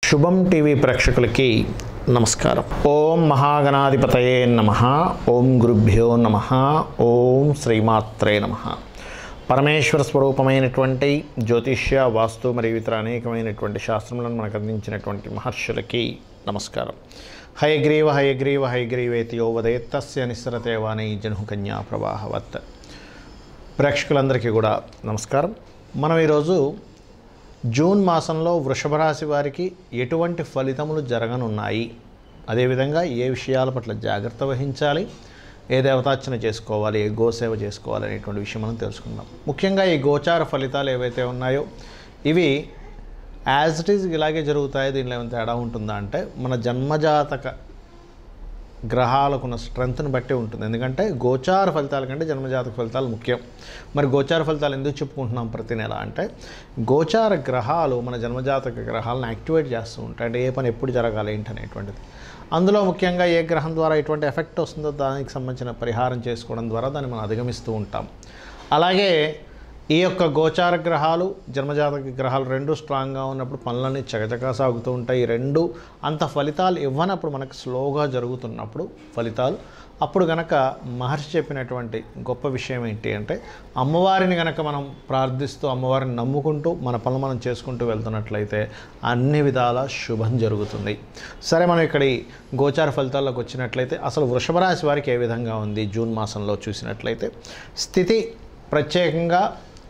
శుభం టీవీ ప్రేక్షకులకి నమస్కారం ఓం మహాగణాధిపతయే నమ ఓం గురుభ్యో నమ ఓం శ్రీమాత్రే నమ పరమేశ్వర స్వరూపమైనటువంటి జ్యోతిష్య వాస్తు మరియు ఇతర అనేకమైనటువంటి శాస్త్రములను మనకు అందించినటువంటి మహర్షులకి నమస్కారం హయగ్రీవ హయగ్రీవ హయగ్రీవేతి యో వదేత్తస్య నిస్సరతే వాణి జను కన్యా ప్రవాహవత్ ప్రేక్షకులందరికీ కూడా నమస్కారం మనం ఈరోజు జూన్ మాసంలో వృషభ రాశి వారికి ఎటువంటి ఫలితములు జరగనున్నాయి అదేవిధంగా ఏ విషయాల పట్ల జాగ్రత్త వహించాలి ఏ దేవతార్చన చేసుకోవాలి ఏ గోసేవ చేసుకోవాలి అనేటువంటి విషయం మనం తెలుసుకుందాం ముఖ్యంగా ఈ గోచార ఫలితాలు ఏవైతే ఉన్నాయో ఇవి యాజ్ ఇట్ ఈజ్ ఇలాగే జరుగుతాయి దీనిలో ఏమైనా తేడా ఉంటుందా అంటే మన జన్మజాతక గ్రహాలకున్న స్ట్రెంత్ని బట్టి ఉంటుంది ఎందుకంటే గోచార ఫలితాల కంటే జన్మజాతక ఫలితాలు ముఖ్యం మరి గోచార ఫలితాలు ఎందుకు చెప్పుకుంటున్నాం ప్రతి నెల అంటే గోచార గ్రహాలు మన జన్మజాతక గ్రహాలను యాక్టివేట్ చేస్తూ ఉంటాయి అంటే ఏ పని ఎప్పుడు జరగాలి ఏంటి అనేటువంటిది అందులో ముఖ్యంగా ఏ గ్రహం ద్వారా ఎటువంటి ఎఫెక్ట్ వస్తుందో దానికి సంబంధించిన పరిహారం చేసుకోవడం ద్వారా దాన్ని మనం అధిగమిస్తూ ఉంటాం అలాగే ఈ యొక్క గోచార గ్రహాలు జన్మజాతక గ్రహాలు రెండు స్ట్రాంగ్గా ఉన్నప్పుడు పనులన్నీ చకచకా సాగుతూ ఉంటాయి ఈ రెండు అంత ఫలితాలు ఇవ్వనప్పుడు మనకు స్లోగా జరుగుతున్నప్పుడు ఫలితాలు అప్పుడు గనక మహర్షి చెప్పినటువంటి గొప్ప విషయం ఏంటి అంటే అమ్మవారిని గనక మనం ప్రార్థిస్తూ అమ్మవారిని నమ్ముకుంటూ మన పనులు మనం చేసుకుంటూ వెళ్తున్నట్లయితే అన్ని విధాల శుభం జరుగుతుంది సరే మనం ఇక్కడ ఈ గోచార ఫలితాల్లోకి వచ్చినట్లయితే అసలు వృషభ రాశి వారికి ఏ విధంగా ఉంది జూన్ మాసంలో చూసినట్లయితే స్థితి ప్రత్యేకంగా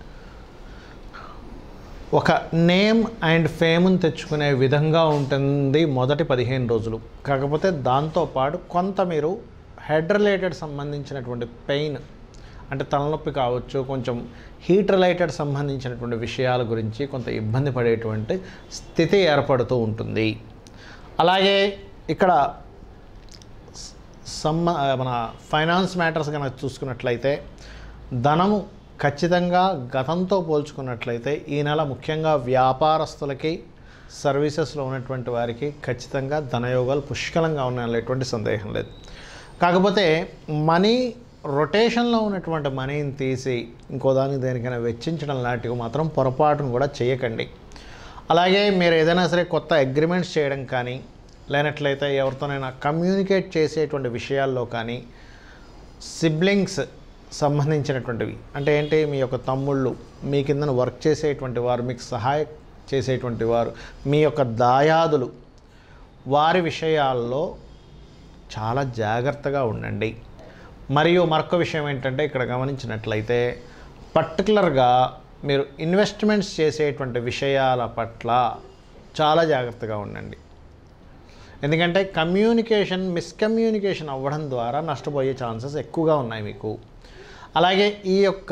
ఒక నేమ్ అండ్ ఫేమ్ని తెచ్చుకునే విధంగా ఉంటుంది మొదటి పదిహేను రోజులు కాకపోతే దాంతోపాటు కొంత మీరు హెడ్ రిలేటెడ్ సంబంధించినటువంటి పెయిన్ అంటే తలనొప్పి కావచ్చు కొంచెం హీట్ రిలేటెడ్ సంబంధించినటువంటి విషయాల గురించి కొంత ఇబ్బంది పడేటువంటి స్థితి ఏర్పడుతూ ఉంటుంది అలాగే ఇక్కడ సమ్మ మన ఫైనాన్స్ మ్యాటర్స్ కనుక చూసుకున్నట్లయితే ధనము ఖచ్చితంగా గతంతో పోల్చుకున్నట్లయితే ఈ నెల ముఖ్యంగా వ్యాపారస్తులకి సర్వీసెస్లో ఉన్నటువంటి వారికి ఖచ్చితంగా ధనయోగాలు పుష్కలంగా ఉన్నాయని ఎటువంటి సందేహం లేదు కాకపోతే మనీ రొటేషన్లో ఉన్నటువంటి మనీని తీసి ఇంకో దానికి దేనికైనా వెచ్చించడం లాంటివి మాత్రం పొరపాటును కూడా చేయకండి అలాగే మీరు ఏదైనా సరే కొత్త అగ్రిమెంట్స్ చేయడం కానీ లేనట్లయితే ఎవరితోనైనా కమ్యూనికేట్ చేసేటువంటి విషయాల్లో కానీ సిబ్లింగ్స్ సంబంధించినటువంటివి అంటే ఏంటి మీ యొక్క తమ్ముళ్ళు మీ కిందన వర్క్ చేసేటువంటి వారు మీకు సహాయ చేసేటువంటి వారు మీ యొక్క దాయాదులు వారి విషయాల్లో చాలా జాగ్రత్తగా ఉండండి మరియు మరొక విషయం ఏంటంటే ఇక్కడ గమనించినట్లయితే పర్టికులర్గా మీరు ఇన్వెస్ట్మెంట్స్ చేసేటువంటి విషయాల పట్ల చాలా జాగ్రత్తగా ఉండండి ఎందుకంటే కమ్యూనికేషన్ మిస్కమ్యూనికేషన్ అవ్వడం ద్వారా నష్టపోయే ఛాన్సెస్ ఎక్కువగా ఉన్నాయి మీకు అలాగే ఈ యొక్క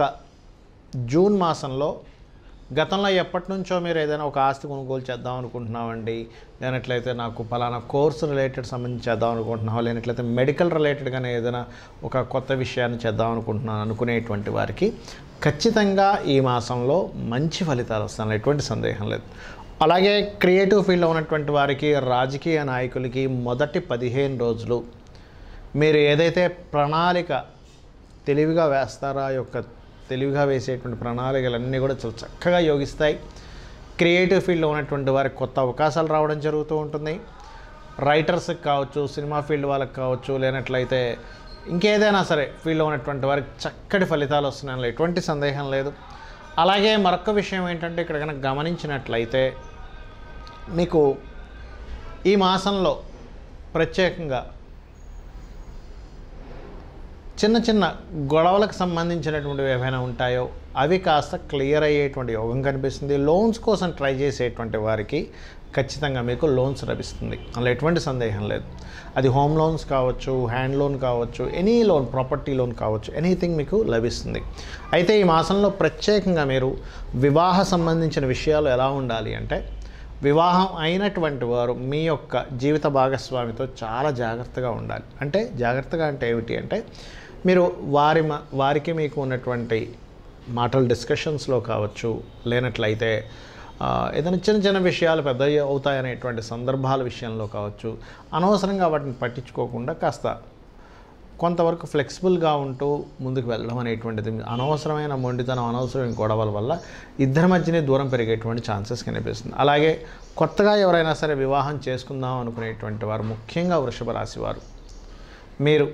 జూన్ మాసంలో గతంలో ఎప్పటి నుంచో మీరు ఏదైనా ఒక ఆస్తి కొనుగోలు చేద్దాం అనుకుంటున్నామండి లేనట్లయితే నాకు పలానా కోర్స్ రిలేటెడ్ సంబంధించి చేద్దాం అనుకుంటున్నాం లేనట్లయితే మెడికల్ రిలేటెడ్గానే ఏదైనా ఒక కొత్త విషయాన్ని చేద్దాం అనుకుంటున్నాను అనుకునేటువంటి వారికి ఖచ్చితంగా ఈ మాసంలో మంచి ఫలితాలు వస్తాయి ఎటువంటి సందేహం లేదు అలాగే క్రియేటివ్ ఫీల్డ్లో ఉన్నటువంటి వారికి రాజకీయ నాయకులకి మొదటి పదిహేను రోజులు మీరు ఏదైతే ప్రణాళిక తెలివిగా వేస్తారో ఆ యొక్క తెలివిగా వేసేటువంటి ప్రణాళికలన్నీ కూడా చాలా చక్కగా యోగిస్తాయి క్రియేటివ్ ఫీల్డ్లో ఉన్నటువంటి వారికి కొత్త అవకాశాలు రావడం జరుగుతూ ఉంటుంది రైటర్స్కి కావచ్చు సినిమా ఫీల్డ్ వాళ్ళకి కావచ్చు లేనట్లయితే ఇంకేదైనా సరే ఫీల్డ్లో ఉన్నటువంటి వారికి చక్కటి ఫలితాలు వస్తున్నాయని ఎటువంటి సందేహం లేదు అలాగే మరొక విషయం ఏంటంటే ఇక్కడ కనుక గమనించినట్లయితే మీకు ఈ మాసంలో ప్రత్యేకంగా చిన్న చిన్న గొడవలకు సంబంధించినటువంటివి ఏవైనా ఉంటాయో అవి కాస్త క్లియర్ అయ్యేటువంటి యోగం కనిపిస్తుంది లోన్స్ కోసం ట్రై చేసేటువంటి వారికి ఖచ్చితంగా మీకు లోన్స్ లభిస్తుంది అందులో ఎటువంటి సందేహం లేదు అది హోమ్ లోన్స్ కావచ్చు హ్యాండ్ లోన్ కావచ్చు ఎనీ లోన్ ప్రాపర్టీ లోన్ కావచ్చు ఎనీథింగ్ మీకు లభిస్తుంది అయితే ఈ మాసంలో ప్రత్యేకంగా మీరు వివాహ సంబంధించిన విషయాలు ఎలా ఉండాలి అంటే వివాహం అయినటువంటి వారు మీ యొక్క జీవిత భాగస్వామితో చాలా జాగ్రత్తగా ఉండాలి అంటే జాగ్రత్తగా అంటే ఏమిటి అంటే మీరు వారి మ- వారికి మీకు ఉన్నటువంటి మాటల డిస్కషన్స్లో కావచ్చు లేనట్లయితే ఆ, ఏదైనా చిన్న చిన్న విషయాలు పెద్ద అవుతాయనేటువంటి సందర్భాల విషయంలో కావచ్చు అనవసరంగా వాటిని పట్టించుకోకుండా కాస్త కొంతవరకు ఫ్లెక్సిబుల్గా ఉంటూ ముందుకు వెళ్ళడం అనేటువంటిది అనవసరమైన మొండితనం అనవసరమైన గొడవల వల్ల ఇద్దరి మధ్యనే దూరం పెరిగేటువంటి ఛాన్సెస్ కనిపిస్తుంది అలాగే కొత్తగా ఎవరైనా సరే వివాహం చేసుకుందాం అనుకునేటువంటి వారు ముఖ్యంగా వృషభ రాశి వారు మీరు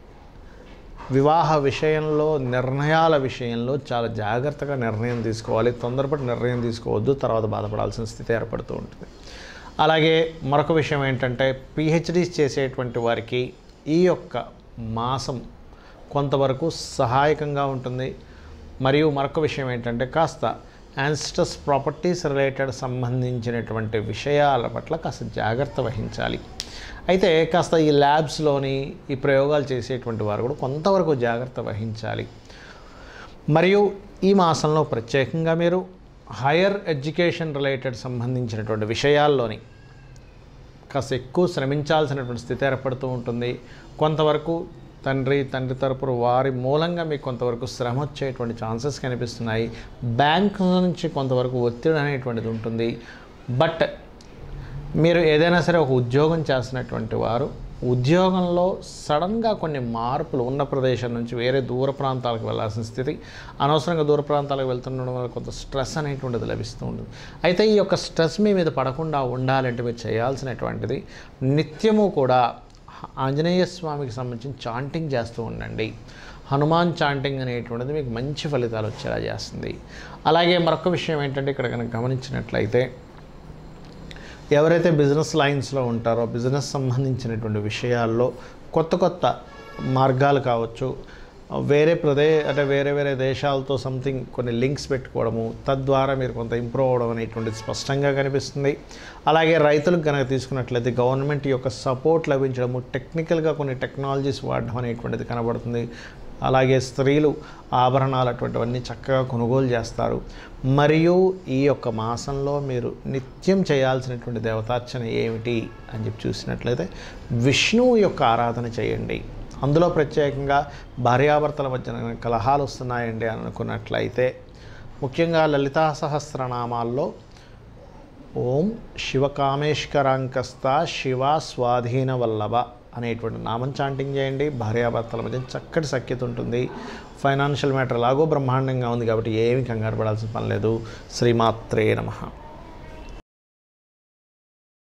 వివాహ విషయంలో నిర్ణయాల విషయంలో చాలా జాగ్రత్తగా నిర్ణయం తీసుకోవాలి తొందరపడి నిర్ణయం తీసుకోవద్దు తర్వాత బాధపడాల్సిన స్థితి ఏర్పడుతూ ఉంటుంది అలాగే మరొక విషయం ఏంటంటే పిహెచ్డీస్ చేసేటువంటి వారికి ఈ యొక్క మాసం కొంతవరకు సహాయకంగా ఉంటుంది మరియు మరొక విషయం ఏంటంటే కాస్త యాన్స్టస్ ప్రాపర్టీస్ రిలేటెడ్ సంబంధించినటువంటి విషయాల పట్ల కాస్త జాగ్రత్త వహించాలి అయితే కాస్త ఈ ల్యాబ్స్లోని ఈ ప్రయోగాలు చేసేటువంటి వారు కూడా కొంతవరకు జాగ్రత్త వహించాలి మరియు ఈ మాసంలో ప్రత్యేకంగా మీరు హైయర్ ఎడ్యుకేషన్ రిలేటెడ్ సంబంధించినటువంటి విషయాల్లోని కాస్త ఎక్కువ శ్రమించాల్సినటువంటి స్థితి ఏర్పడుతూ ఉంటుంది కొంతవరకు తండ్రి తండ్రి తరపు వారి మూలంగా మీకు కొంతవరకు శ్రమ వచ్చేటువంటి ఛాన్సెస్ కనిపిస్తున్నాయి బ్యాంక్ నుంచి కొంతవరకు ఒత్తిడి అనేటువంటిది ఉంటుంది బట్ మీరు ఏదైనా సరే ఒక ఉద్యోగం చేస్తున్నటువంటి వారు ఉద్యోగంలో సడన్గా కొన్ని మార్పులు ఉన్న ప్రదేశం నుంచి వేరే దూర ప్రాంతాలకు వెళ్ళాల్సిన స్థితి అనవసరంగా దూర ప్రాంతాలకు వెళ్తుండడం వల్ల కొంత స్ట్రెస్ అనేటువంటిది లభిస్తూ ఉంటుంది అయితే ఈ యొక్క స్ట్రెస్ మీ మీద పడకుండా ఉండాలంటే మీరు చేయాల్సినటువంటిది నిత్యము కూడా ఆంజనేయ స్వామికి సంబంధించిన చాంటింగ్ చేస్తూ ఉండండి హనుమాన్ చాంటింగ్ అనేటువంటిది మీకు మంచి ఫలితాలు వచ్చేలా చేస్తుంది అలాగే మరొక విషయం ఏంటంటే ఇక్కడ కనుక గమనించినట్లయితే ఎవరైతే బిజినెస్ లైన్స్లో ఉంటారో బిజినెస్ సంబంధించినటువంటి విషయాల్లో కొత్త కొత్త మార్గాలు కావచ్చు వేరే ప్రదే అంటే వేరే వేరే దేశాలతో సంథింగ్ కొన్ని లింక్స్ పెట్టుకోవడము తద్వారా మీరు కొంత ఇంప్రూవ్ అవ్వడం అనేటువంటిది స్పష్టంగా కనిపిస్తుంది అలాగే రైతులకు కనుక తీసుకున్నట్లయితే గవర్నమెంట్ యొక్క సపోర్ట్ లభించడము టెక్నికల్గా కొన్ని టెక్నాలజీస్ వాడడం అనేటువంటిది కనబడుతుంది అలాగే స్త్రీలు ఆభరణాలు అటువంటివన్నీ చక్కగా కొనుగోలు చేస్తారు మరియు ఈ యొక్క మాసంలో మీరు నిత్యం చేయాల్సినటువంటి దేవతార్చన ఏమిటి అని చెప్పి చూసినట్లయితే విష్ణువు యొక్క ఆరాధన చేయండి అందులో ప్రత్యేకంగా భార్యాభర్తల మధ్య కలహాలు వస్తున్నాయండి అని అనుకున్నట్లయితే ముఖ్యంగా లలితా సహస్రనామాల్లో ఓం శివకామేశ్వరాంకస్త శివ స్వాధీన వల్లభ అనేటువంటి నామం చాంటింగ్ చేయండి భార్యాభర్తల మధ్య చక్కటి సఖ్యత ఉంటుంది ఫైనాన్షియల్ మ్యాటర్ లాగో బ్రహ్మాండంగా ఉంది కాబట్టి ఏమి కంగారు పడాల్సిన పని లేదు శ్రీమాత్రే నమః